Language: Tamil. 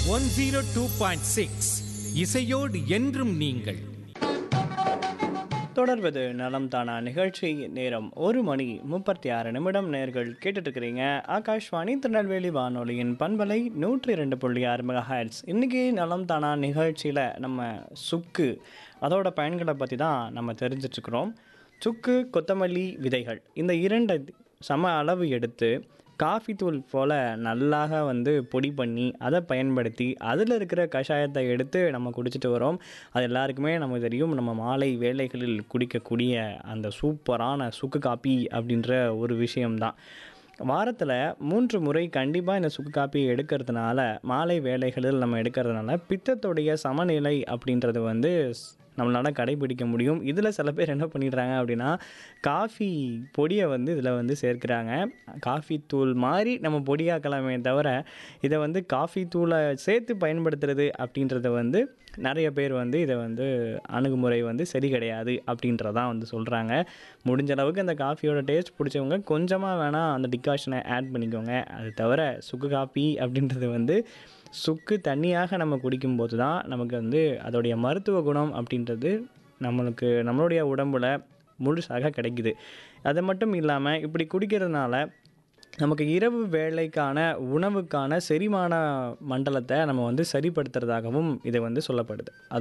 one zero two point six இசையோடு என்றும் நீங்கள் தொடர்வது நலம் தானா நிகழ்ச்சி நேரம் ஒரு மணி முப்பத்தி ஆறு நிமிடம் நேர்கள் கேட்டுட்டு இருக்கிறீங்க ஆகாஷ்வாணி திருநெல்வேலி வானொலியின் பண்பலை நூற்றி ரெண்டு புள்ளி ஆறு மெகா ஹெர்ட்ஸ் இன்றைக்கி நலம் தானா நிகழ்ச்சியில் நம்ம சுக்கு அதோட பயன்களை பற்றி தான் நம்ம தெரிஞ்சிட்ருக்கிறோம் சுக்கு கொத்தமல்லி விதைகள் இந்த இரண்டை சம அளவு எடுத்து காஃபி தூள் போல் நல்லாக வந்து பொடி பண்ணி அதை பயன்படுத்தி அதில் இருக்கிற கஷாயத்தை எடுத்து நம்ம குடிச்சிட்டு வரோம் அது எல்லாருக்குமே நமக்கு தெரியும் நம்ம மாலை வேலைகளில் குடிக்கக்கூடிய அந்த சூப்பரான சுக்கு காப்பி அப்படின்ற ஒரு விஷயம்தான் வாரத்தில் மூன்று முறை கண்டிப்பாக இந்த சுக்கு காப்பியை எடுக்கிறதுனால மாலை வேலைகளில் நம்ம எடுக்கிறதுனால பித்தத்துடைய சமநிலை அப்படின்றது வந்து ஸ்- நம்மளால கடைபிடிக்க முடியும் இதில் சில பேர் என்ன பண்ணிடுறாங்க அப்படின்னா காஃபி பொடியை வந்து இதில் வந்து சேர்க்குறாங்க காஃபி தூள் மாதிரி நம்ம பொடியாக்கலாமே தவிர இதை வந்து காஃபி தூளை சேர்த்து பயன்படுத்துறது அப்படின்றத வந்து நிறைய பேர் வந்து இதை வந்து அணுகுமுறை வந்து சரி கிடையாது அப்படின்றதான் வந்து சொல்கிறாங்க முடிஞ்ச அளவுக்கு அந்த காஃபியோட டேஸ்ட் பிடிச்சவங்க கொஞ்சமாக வேணால் அந்த டிகாஷனை ஆட் பண்ணிக்கோங்க அது தவிர சுக்கு காப்பி அப்படின்றது வந்து சுக்கு தண்ணியாக நம்ம குடிக்கும்போது தான் நமக்கு வந்து அதோடைய மருத்துவ குணம் அப்படின்றது நம்மளுக்கு நம்மளுடைய உடம்புல முழுசாக கிடைக்குது அது மட்டும் இல்லாமல் இப்படி குடிக்கிறதுனால நமக்கு இரவு வேலைக்கான உணவுக்கான செரிமான மண்டலத்தை நம்ம வந்து சரிப்படுத்துறதாகவும் இது வந்து சொல்லப்படுது அது